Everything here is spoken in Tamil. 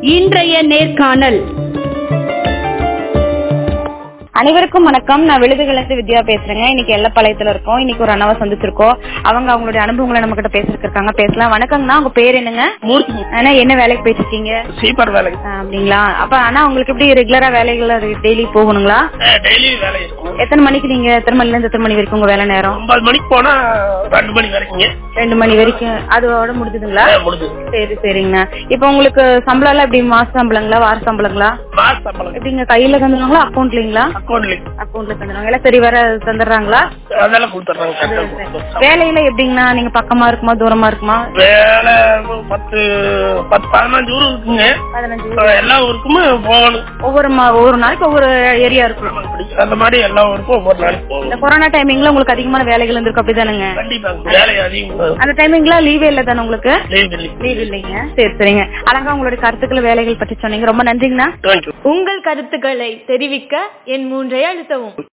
இன்றைய நேர்காணல் அனைவருக்கும் வணக்கம் நான் விழுதுகளத்து வித்யா பேசுறேங்க இன்னைக்கு எல்லப்பாளையத்துல இருக்கோம் இன்னைக்கு ஒரு அண்ணாவை சந்திச்சிருக்கோம் அவங்க அவங்களுடைய அனுபவங்களை நம்ம கிட்ட பேசிட்டு இருக்காங்க பேசலாம் வணக்கங்கண்ணா உங்க பேர் என்னங்க மூர்த்தி அண்ணா என்ன வேலைக்கு போயிட்டு இருக்கீங்க சீப்பர் வேலைக்கு ஆ, அப்படிங்களா அப்ப அண்ணா உங்களுக்கு எப்படி ரெகுலரா வேலைகள் டெய்லி போகணுங்களா டெய்லி வேலை இருக்கும் எத்தனை மணிக்கு நீங்க எத்தனை மணில இருந்து எத்தனை மணி வரைக்கும் உங்க வேலை நேரம் ஒன்பது மணிக்கு போனா ரெண்டு மணி வரைக்குங்க ரெண்டு மணி வரைக்கும் அதோட முடிஞ்சதுங்களா ஆ, முடிஞ்சது சரி சரிங்கண்ணா இப்ப உங்களுக்கு சம்பளம் எல்லாம் எப்படி மாச சம்பளங்களா வார சம்பளங்களா மாச சம்பளம் எப்படிங்க கையில தந்துடுவாங்களா அக்கௌண்ட்லீங்களா அக்கௌண்ட்ல அக்கௌண்ட்ல தந்துடுவாங்க எல்லாம் சரி வர தந்துடுறாங்களா அதெல்லாம் கொடுத்துட்றாங்க கரெக்டா கொடுத்துட்றாங்க. வேலையில எப்படிங்கண்ணா நீங்க பக்கமா இருக்குமா தூரமா இருக்குமா வேலை பத்து பத்து பதினஞ்சு ஊர் இருக்குங்க பதினஞ்சு எல்லா ஊருக்குமே போகணும் ஒவ்வொரு மா- ஒவ்வொரு நாளைக்கு ஒவ்வொரு ஏரியா இருக்கும் அப்படி. அந்த மாதிரி எல்லா ஊருக்கும் ஒவ்வொரு நாளைக்கு போகணும் இந்த கொரோனா டைமிங்ல உங்களுக்கு அதிகமான வேலைகள் இருந்திருக்கு அப்படிதானுங்க கண்டிப்பாங்க வேலை அதிகம் அந்த டைமிங்ல லீவே இல்ல தானே உங்களுக்கு லீவ் இல்லை லீவ் இல்லைங்க சரி சரிங்க அழகா உங்களுடைய கருத்துக்கள் வேலைகள் பற்றி சொன்னீங்க ரொம்ப நன்றிங்கண்ணா தேங்க்யூ உங்கள் கருத்துக்களை தெரிவிக்க என் மூன்றை அழுத்தவும்